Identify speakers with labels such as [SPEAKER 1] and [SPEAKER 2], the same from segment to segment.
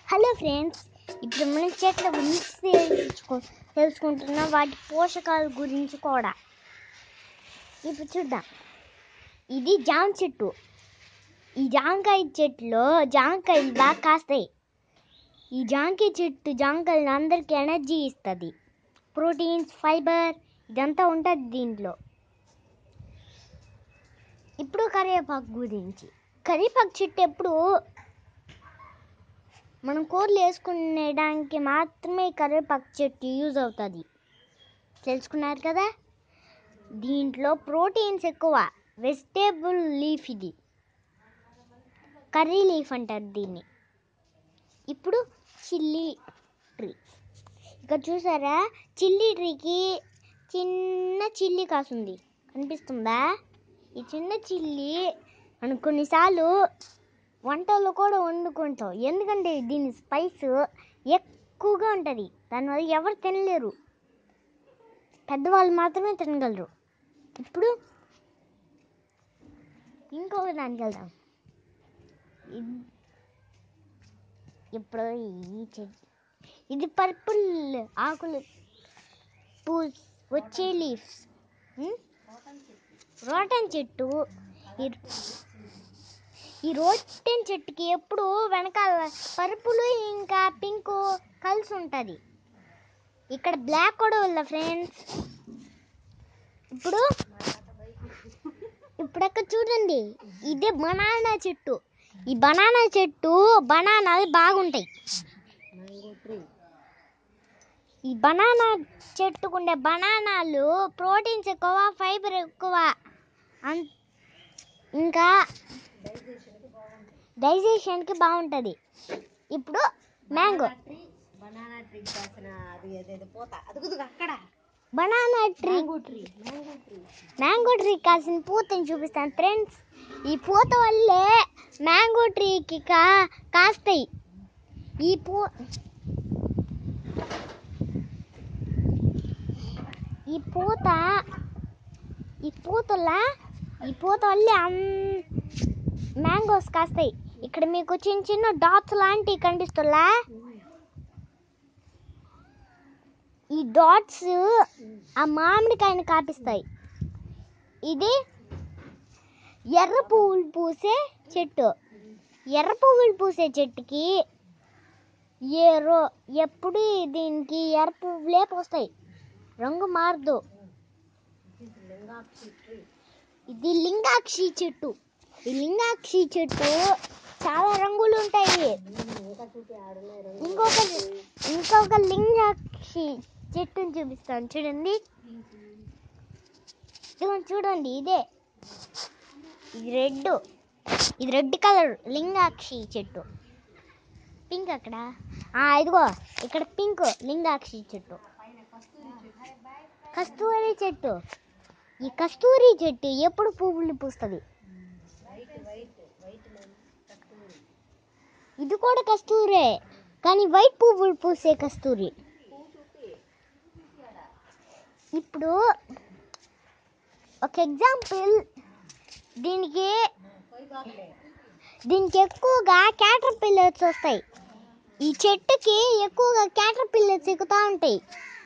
[SPEAKER 1] Hello friends ఇప్పుడు మనం చెట్ల గురించి తెలుసుకో తెలుసుకుంటున్నాం వాటి పోషకాల గురించి కూడా ఇప్పుడు చూద్దాం ఇది జామ చెట్టు ఈ జామకాయ చెట్టులో జామకాయలు బాగా కాస్తాయి ఈ జామకాయ చెట్టు జామకాయలు అందరికీ ఎనర్జీ ఇస్తుంది ప్రోటీన్స్ ఫైబర్ ఇదంతా ఉంటుంది దీంట్లో ఇప్పుడు కరివేపాకు గురించి కరివేపాకు చెట్టు ఎప్పుడు మనం కూరలు వేసుకునేడానికి మాత్రమే కరివేపాకు చెట్టు యూజ్ అవుతుంది తెలుసుకున్నారు కదా దీంట్లో ప్రోటీన్స్ ఎక్కువ వెజిటేబుల్ లీఫ్ ఇది కర్రీ లీఫ్ అంటారు దీన్ని ఇప్పుడు చిల్లీ ట్రీ ఇక్కడ చూసారా చిల్లీ ట్రీకి చిన్న చిల్లీ కాసుంది కనిపిస్తుందా ఈ చిన్న చిల్లీ మనం కొన్నిసార్లు వంటల్లో కూడా వండుకుంటాం ఎందుకంటే దీని స్పైస్ ఎక్కువగా ఉంటుంది దానివల్ల ఎవరు తినలేరు పెద్దవాళ్ళు మాత్రమే తినగలరు ఇప్పుడు ఇంకొక దానికి వెళ్దాం ఇద్- ఇప్పుడు ఈ చెట్టు ఇది పర్పుల్ ఆకులు పూ వచ్చే లీవ్స్ రోటన్ చెట్టు ఈ ఈ రోటన్ చెట్టుకి ఎప్పుడు వెనకాల పరుపులు ఇంకా పింక్ కలిసి ఉంటుంది ఇక్కడ బ్లాక్ కూడా ఉందా ఫ్రెండ్స్ ఇప్పుడు ఇప్పుడు అక్కడ చూడండి ఇదే బనానా చెట్టు ఈ బనానా చెట్టు బనానాలు బాగుంటాయి ఈ బనానా చెట్టుకుండే బనానాలు ప్రోటీన్స్ ఎక్కువ ఫైబర్ ఎక్కువ అన్- ఇంకా డైజెషన్కి బాగుంటుంది ఇప్పుడు మ్యాంగో
[SPEAKER 2] బనానా ట్రీ కాసిన అది ఏదేదో పోత అదుగుదుగు అక్కడ
[SPEAKER 1] banana tree
[SPEAKER 2] mango tree mango tree
[SPEAKER 1] mango tree కాసిన పూతని చూపిస్తాను ఫ్రెండ్స్ ఈ పూత వల్లే మ్యాంగో ట్రీకి కా కాస్తాయి ఈ పూ ఈ పూత ఈ పూతల ఈ పూత వల్లే అన్ మ్యాంగోస్ కాస్తాయి ఇక్కడ మీకు చిన్న చిన్న డాట్స్ లాంటివి కనిపిస్తులా ఈ డాట్స్ ఆ మామిడికాయని కాపిస్తాయి ఇది ఎర్ర పువ్వులు పూసే చెట్టు ఎర్ర పువ్వులు పూసే చెట్టుకి ఏ రో ఎప్పుడు దీనికి ఎర్ర పువ్వులే పూస్తాయి రంగు మారదు ఇది లింగాక్షి చెట్టు ఈ లింగాక్షి చెట్టు చాలా రంగులు ఉంటాయి ఇంకొక ఇంకొక లింగాక్షి చెట్టుని చూపిస్తాను చూడండి ఇదిగోండి చూడండి ఇదే ఇది రెడ్ ఇది రెడ్ కలర్ లింగాక్షి చెట్టు పింక్ అక్కడ ఆ, ఇదిగో ఇక్కడ పింక్ లింగాక్షి చెట్టు కస్తూరి చెట్టు ఈ కస్తూరి చెట్టు ఎప్పుడు పువ్వులు పూస్తుంది ఇది కూడా కస్తూరే కానీ వైట్ పువ్వులు పూసే కస్తూరి ఇప్పుడు ఒక ఎగ్జాంపుల్ దీనికి దీనికి ఎక్కువగా క్యాటర్ పిల్లర్స్ వస్తాయి ఈ చెట్టుకి ఎక్కువగా క్యాటర్ పిల్లర్స్ ఎక్కుతా ఉంటాయి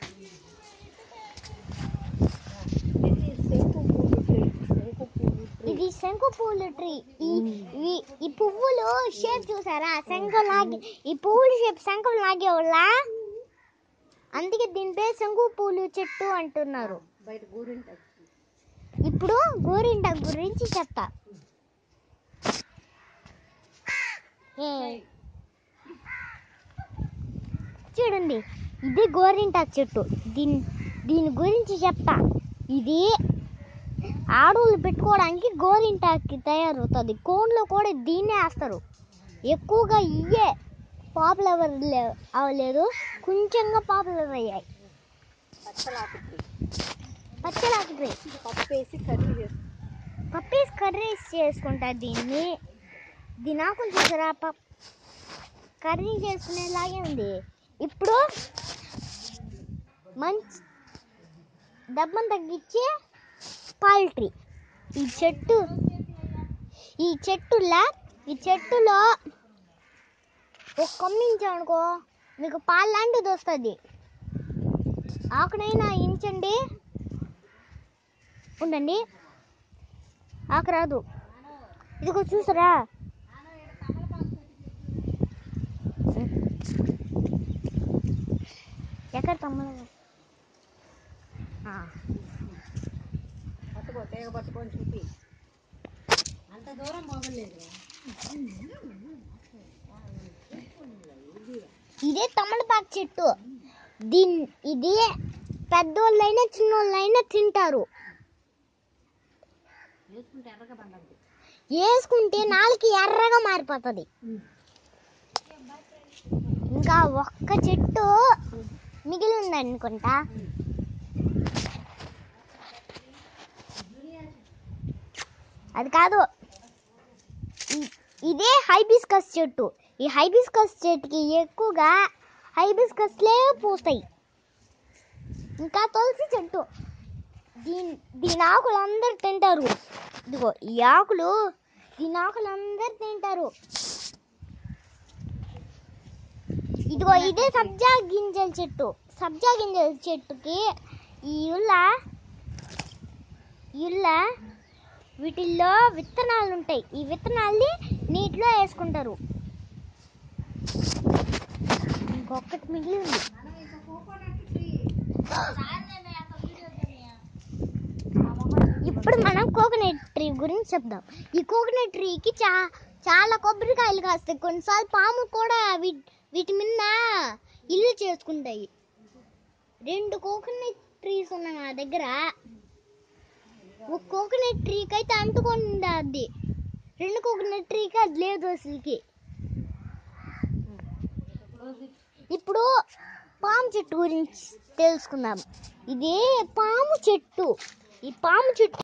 [SPEAKER 1] ఇది శంకు పూలు ట్రీ ఈ ఇవి- ఈ పువ్వులు షేప్ చూసారా శంఖం లాగే ఈ పువ్వులు షేప్ శంఖం లాగే వల్ల అందుకే దీని పేరు శంకు పూలు చెట్టు అంటున్నారు
[SPEAKER 2] బయట గూరింట
[SPEAKER 1] ఇప్పుడు గోరింట గురించి చెప్తా ఏ. చూడండి ఇది గోరింటాకు చెట్టు దీని దీని గురించి చెప్తా ఇది ఆడవాళ్ళు పెట్టుకోవడానికి గోరింటాకి తయారవుతుంది కోన్లో కూడా దీన్నే వేస్తారు ఎక్కువగా ఇవే పాపులర్ అవ్వలేదు కొంచెంగా పాపులర్ అయ్యాయి
[SPEAKER 2] పచ్చలాకు ట్రీ
[SPEAKER 1] పచ్చలాకు ట్రీ
[SPEAKER 2] పప్పు వేసి కర్రీ చేస్తాం
[SPEAKER 1] పప్పీస్ కర్రీస్ చేసుకుంటారు దీన్ని దీని ఆకులు చూసారా పప్ కర్రీ చేసుకునేలాగే ఉంది ఇప్పుడు మంచి దబ్బం తగ్గించే పాల్ట్రీ ఈ చెట్టు ఈ చెట్టులా ఈ చెట్టులో ఒక కొమ్మించామనుకో మీకు పాలు లాంటిది వస్తుంది ఆకునైనా ఇంచండి ఉండండి ఆకు రాదు ఇదిగో చూసారా ఎక్కడ తమ్ముడు ఆ,
[SPEAKER 2] పట్టుకో తీగ పట్టుకొని చూపి అంత దూరం పోగలేదు
[SPEAKER 1] ఇదే తమలపాకు చెట్టు దీని ఇది పెద్దోళ్ళైనా చిన్నోళ్ళైనా తింటారు
[SPEAKER 2] వేసుకుంటే ఎర్రగా పండుద్ది
[SPEAKER 1] వేసుకుంటే నాలుగు ఎర్రగా మారిపోతుంది ఇంకా ఒక్క చెట్టు మిగిలి ఉందనుకుంటా అది కాదు ఇ- ఇదే హైబిస్కస్ చెట్టు ఈ హైబిస్కస్ చెట్టుకి ఎక్కువగా హైబిస్కస్లే పూస్తాయి ఇంకా తులసి చెట్టు దీని దీని ఆకులు అందరు తింటారు ఇదిగో ఈ ఆకులు దీని ఆకులు అందరు తింటారు ఇదిగో ఇదే సబ్జా గింజల చెట్టు సబ్జా గింజల చెట్టుకి ఈ ఇళ్ళ ఇళ్ళ వీటిల్లో విత్తనాలు ఉంటాయి ఈ విత్తనాల్ని నీటిలో వేసుకుంటారు ఇంకొకటి మిగిలి ఉంది ఇప్పుడు మనం కోకోనట్ ట్రీ గురించి చెప్దాం ఈ కోకోనట్ ట్రీకి చా చాలా కొబ్బరికాయలు కాస్తాయి కొన్నిసార్లు పాములు కూడా వీ- వీటి మీద ఇల్లు చేసుకుంటాయి రెండు కోకోనట్ ట్రీస్ ఉన్నాయి నా దగ్గర ఒక కోకోనట్ ట్రీకి అయితే అంటుకుంది అది రెండు కోకోనట్ ట్రీకి అది లేదు అసలుకి ఇప్పుడు పాము చెట్టు గురించి తెలుసుకుందాం ఇది పాము చెట్టు ఈ పాము చెట్టు